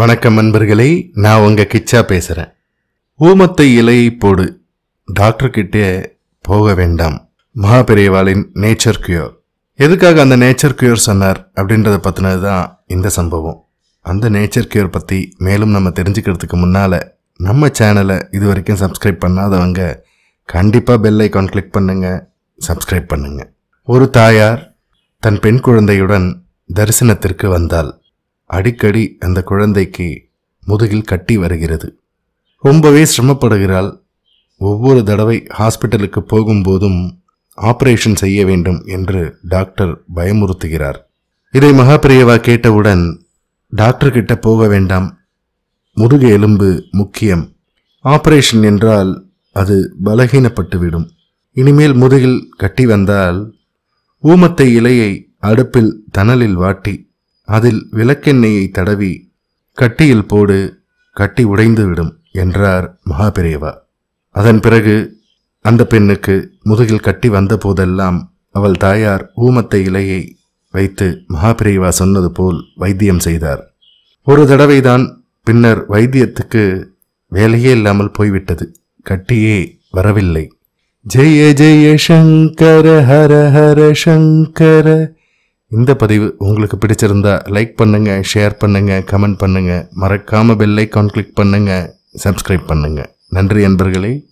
வணக்கம் நண்பர்களே நான் உங்க கிச்சா பேசுறேன் ஊமத்தை இலையை போடு டாக்டர் கிட்டே போக வேண்டாம் மகாபெரியவாளின் நேச்சர் கியூர் எதுக்காக அந்த நேச்சர் கியூர் சொன்னார் அப்படின்றத பற்றினது தான் இந்த சம்பவம் அந்த நேச்சர் கியூர் பற்றி மேலும் நம்ம தெரிஞ்சுக்கிறதுக்கு முன்னால் நம்ம சேனலை இது வரைக்கும் சப்ஸ்கிரைப் பண்ணாதவங்க கண்டிப்பாக பெல் ஐக்கான் கிளிக் பண்ணுங்க சப்ஸ்கிரைப் பண்ணுங்க ஒரு தாயார் தன் பெண் குழந்தையுடன் தரிசனத்திற்கு வந்தாள் அடிக்கடி அந்த குழந்தைக்கு முதுகில் கட்டி வருகிறது ரொம்பவே சிரமப்படுகிறாள் ஒவ்வொரு தடவை ஹாஸ்பிட்டலுக்கு போகும்போதும் ஆபரேஷன் செய்ய வேண்டும் என்று டாக்டர் பயமுறுத்துகிறார் இதை மகாபிரியவா கேட்டவுடன் டாக்டர் கிட்ட போக வேண்டாம் முதுகு எலும்பு முக்கியம் ஆபரேஷன் என்றால் அது பலகீனப்பட்டுவிடும் இனிமேல் முதுகில் கட்டி வந்தால் ஊமத்தை இலையை அடுப்பில் தணலில் வாட்டி அதில் விளக்கெண்ணெயை தடவி கட்டியில் போடு கட்டி உடைந்துவிடும் என்றார் மகாபெரியவா அதன் பிறகு அந்த பெண்ணுக்கு முதுகில் கட்டி வந்த போதெல்லாம் அவள் தாயார் ஊமத்தை இலையை வைத்து மகாபிரியவா சொன்னது போல் வைத்தியம் செய்தார் ஒரு தடவைதான் பின்னர் வைத்தியத்துக்கு வேலையே இல்லாமல் போய்விட்டது கட்டியே வரவில்லை ஜெய ஜெய சங்கர ஹர ஹர சங்கர இந்த பதிவு உங்களுக்கு பிடிச்சிருந்தா லைக் பண்ணுங்க ஷேர் பண்ணுங்க கமெண்ட் பண்ணுங்க மறக்காம பெல் ஐக்கான் கிளிக் பண்ணுங்க சப்ஸ்கிரைப் பண்ணுங்க நன்றி அன்பர்களே